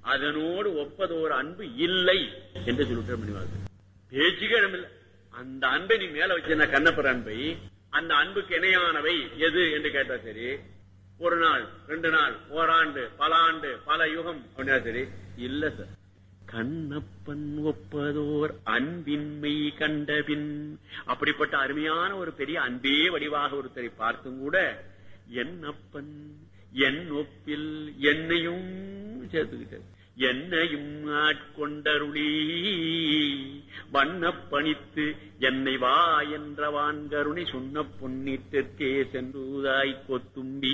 அதனோடு ஒப்பதோர் அன்பு இல்லை என்று சொல்லிட்டு மணிவாசன் பேச்சுக்கே இடமில்லை அந்த அன்பை நீ மேல வச்சிருந்த கண்ணப்பர் அன்பை அந்த அன்புக்கு இணையானவை எது என்று கேட்டா சரி ஒரு நாள் ரெண்டு நாள் ஓராண்டு பல ஆண்டு பல யுகம் அப்படின்னா சரி இல்ல சார் கண்ணப்பன் ஒப்பதோர் அன்பின்மை கண்டபின் அப்படிப்பட்ட அருமையான ஒரு பெரிய அன்பே வடிவாக ஒருத்தரை பார்த்தும் கூட என்னப்பன் என் ஒப்பில் என்னையும் சேர்த்துக்கிட்டார் என்னையும் ஆட்கொண்டருளி வண்ணப் பணித்து என்னை வா என்ற வான்கருணை சொன்ன பொன்னிட்டிற்கே சென்றுதாய் கொத்தும்பி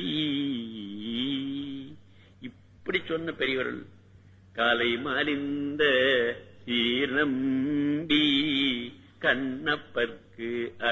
இப்படி சொன்ன பெரியவர்கள் காலை மலிந்த சீர்நம்பி கண்ணப்பர்க்கு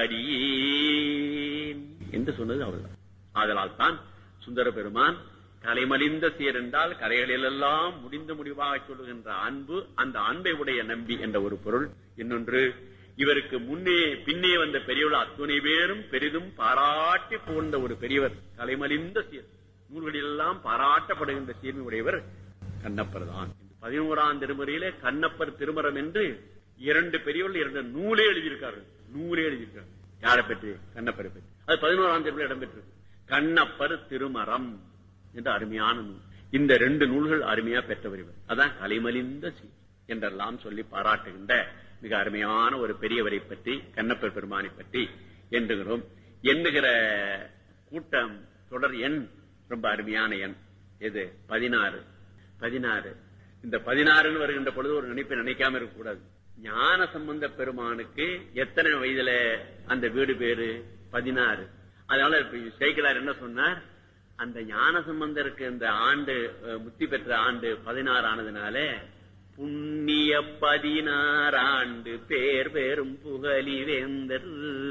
அடியேன் என்று சொன்னது அவர்தான் ஆதலால் தான் சுந்தர பெருமான் கலைமலிந்த சீர் என்றால் கரைகளிலெல்லாம் முடிந்த முடிவாக சொல்லுகின்ற அன்பு அந்த அன்பை உடைய நம்பி என்ற ஒரு பொருள் இன்னொன்று இவருக்கு முன்னே பின்னே வந்த பெரியவர்கள் அத்துணை பேரும் பெரிதும் பாராட்டி புகழ்ந்த ஒரு பெரியவர் கலைமலிந்த சீர் நூல்களிலெல்லாம் பாராட்டப்படுகின்ற சீர்மை உடையவர் கண்ணப்பர் தான் பதினோராம் திருமுறையிலே கண்ணப்பர் திருமரம் என்று இரண்டு பெரியவர்கள் இரண்டு நூலே எழுதியிருக்கார்கள் நூலே எழுதியிருக்கார்கள் யாரை பற்றி கண்ணப்பரை பற்றி அது பதினோராம் திருமுறை இடம்பெற்றிருக்கு கண்ணப்பர் திருமரம் என்ற அருமையான நூல் இந்த ரெண்டு நூல்கள் அருமையா பெற்றவர் இவர் அதான் கலைமலிந்த சி என்றெல்லாம் சொல்லி பாராட்டுகின்ற மிக அருமையான ஒரு பெரியவரை பற்றி கண்ணப்பர் பெருமானை பற்றி எண்ணுகிறோம் எண்ணுகிற கூட்டம் தொடர் எண் ரொம்ப அருமையான எண் எது பதினாறு பதினாறு இந்த பதினாறுன்னு வருகின்ற பொழுது ஒரு நினைப்பை நினைக்காம இருக்கக்கூடாது ஞான சம்பந்த பெருமானுக்கு எத்தனை வயதுல அந்த வீடு பேரு பதினாறு அதனால இப்ப சேக்கிலார் என்ன சொன்னார் அந்த ஞான சம்பந்தருக்கு இந்த ஆண்டு அஹ், முத்தி பெற்ற ஆண்டு பதினாறு ஆனதுனால புண்ணிய பதினாறு ஆண்டு பேர் பெரும் புகழி வேந்தர்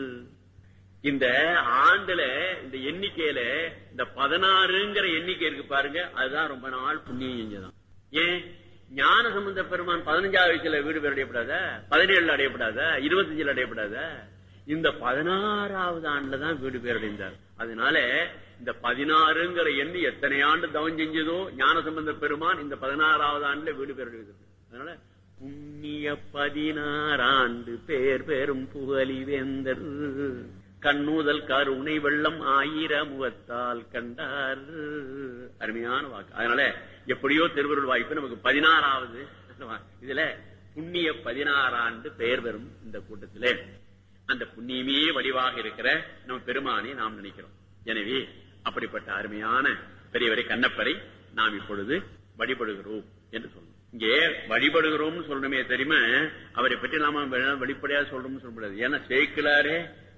இந்த ஆண்டுல இந்த எண்ணிக்கையில இந்த பதினாறுங்கிற எண்ணிக்கை இருக்கு பாருங்க அதுதான் ரொம்ப நாள் புண்ணியம் செஞ்சதான் ஏன் ஞான சம்பந்த பெருமான் பதினஞ்சாவது வயசுல வீடு பேர் அடையப்படாத பதினேழுல அடையப்படாத இருபத்தஞ்சுல அடையப்படாத இந்த பதினாறாவது ஆண்டுல தான் வீடு பேர் அடைந்தார் அதனால இந்த பதினாறுங்கிற எண்ணி எத்தனை ஆண்டு தவம் செஞ்சதோ ஞான சம்பந்த பெருமான் இந்த பதினாறாவது ஆண்டுல வீடு பேர் அடைவதற்கு அதனால புண்ணிய பதினாறாண்டு பேர் பெரும் புகழி வேந்தர் கண்ணூதல் கருணை வெள்ளம் ஆயிர முகத்தால் கண்டார் அருமையான வாக்கு அதனால எப்படியோ திருவருள் வாய்ப்பு நமக்கு பதினாறாவது இதுல புண்ணிய பதினாறாண்டு பெயர் பெறும் இந்த கூட்டத்திலே அந்த புண்ணியமே வடிவாக இருக்கிற நம்ம பெருமானை நாம் நினைக்கிறோம் எனவே அப்படிப்பட்ட அருமையான பெரியவரை கண்ணப்பரை நாம் இப்பொழுது வழிபடுகிறோம் என்று சொல்லணும் இங்கே வழிபடுகிறோம்னு சொல்லணுமே தெரியுமா அவரை பற்றி நாம வெ- வெளிப்படையா சொல்றோம்னு சொல்ல முடியாது ஏன்னா சேர்க்கலாரே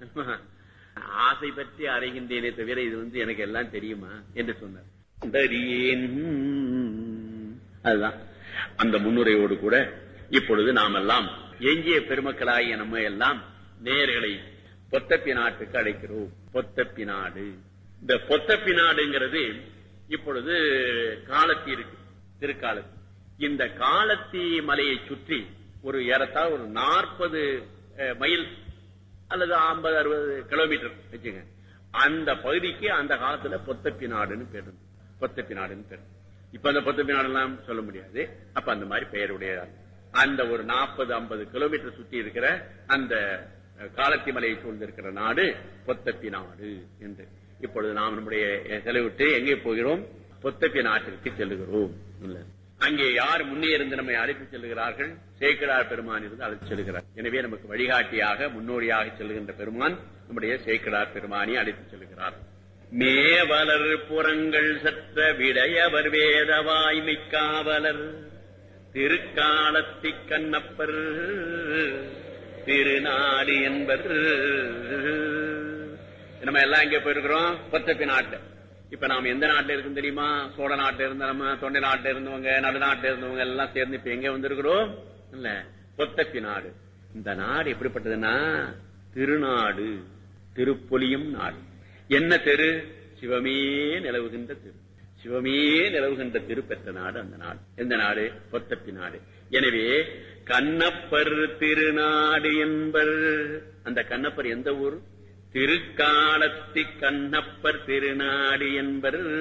ஆசை பற்றி அறைகின்றேனே தவிர இது வந்து எனக்கு எல்லாம் தெரியுமா என்று சொன்னார் தரியேன். அதுதான் அந்த முன்னுரையோடு கூட இப்பொழுது நாம் எல்லாம் எஞ்சிய பெருமக்களாகிய நம்ம எல்லாம் நேர்களை பொத்தப்பி நாட்டுக்கு அழைக்கிறோம் பொத்தப்பி நாடு இந்த பொத்தப்பி நாடுங்கிறது இப்பொழுது காலத்தி இருக்கு திருக்காலத்தி இந்த காலத்தி மலையை சுற்றி ஒரு ஏறத்தாழ ஒரு நாற்பது மைல் அல்லது ஐம்பது அறுபது கிலோமீட்டர் வச்சுங்க அந்த பகுதிக்கு அந்த காலத்துல பொத்தப்பி நாடுன்னு பேர் இருந்தது. பொத்தப்பி நாடுன்னு பேர் இப்ப அந்த பொத்தப்பி நாடெல்லாம் சொல்ல முடியாது அப்ப அந்த மாதிரி பெயருடைய அந்த ஒரு நாற்பது ஐம்பது கிலோமீட்டர் சுற்றி இருக்கிற அந்த அஹ், காலத்தி மலையை சூழ்ந்திருக்கிற நாடு பொத்தப்பி நாடு என்று இப்பொழுது நாம் நம்முடைய அஹ், செலவிட்டு எங்கே போகிறோம் பொத்தப்பி நாட்டிற்கு செல்லுகிறோம் இல்ல. அங்கே யார் முன்னே இருந்து நம்மை அழைத்து செல்லுகிறார்கள் சேக்கடார் பெருமான் இருந்து அழைத்து செல்கிறார் எனவே நமக்கு வழிகாட்டியாக முன்னோடியாக செல்லுகின்ற பெருமான் நம்முடைய சேக்கடார் பெருமானை அழைத்து செல்கிறார் மேவலர் புறங்கள் சற்ற விடையவர் வேத வாய்மை காவலர் திருக்காலத்தி கண்ணப்பர் திருநாடு என்பர் நம்ம எல்லாம் எங்க போயிருக்கிறோம் பொத்தப்பி நாட்டு இப்ப நாம எந்த நாட்டுல இருக்கும் தெரியுமா சோழ நாட்டுல இருந்த நம்ம தொண்டை நாட்டுல இருந்தவங்க நடுநாட்டுல இருந்தவங்க எல்லாம் சேர்ந்து இப்ப எங்க வந்திருக்கிறோம் இல்ல பொத்தப்பி நாடு இந்த நாடு எப்படிப்பட்டதுன்னா திருநாடு திருப்பொலியும் நாடு என்ன தெரு சிவமே நிலவுகின்ற தெரு சிவமே நிலவுகின்ற திரு பெற்ற நாடு அந்த நாடு எந்த நாடு பொத்தப்பி நாடு எனவே கண்ணப்பர் திருநாடு என்பர் அந்த கண்ணப்பர் எந்த ஊர் திருக்காலத்தி கண்ணப்பர் திருநாடு என்பர்